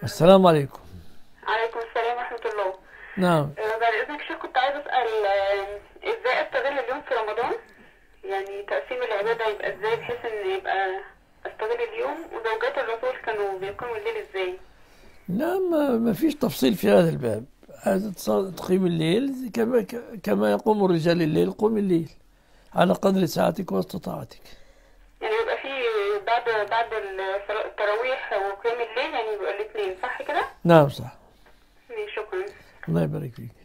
السلام عليكم عليكم السلام ورحمة الله نعم آه، بعد إذنك شيخ كنت عايزة أسأل آه، إزاي أستغل اليوم في رمضان يعني تقسيم العبادة يبقى إزاي بحيث إن يبقى أستغل اليوم وزوجات الرسول كانوا بيقوموا الليل إزاي لا ما, ما فيش تفصيل في هذا الباب عايز تص- تقيم الليل كما كما يقوم الرجال الليل قوم الليل على قدر ساعتك واستطاعتك يعني يبقى في بعد بعد الصلا- التراويح وقيام الليل يعني يبقى الاثنين صح كده؟ نعم صح ماشي، شكرا الله يبارك فيك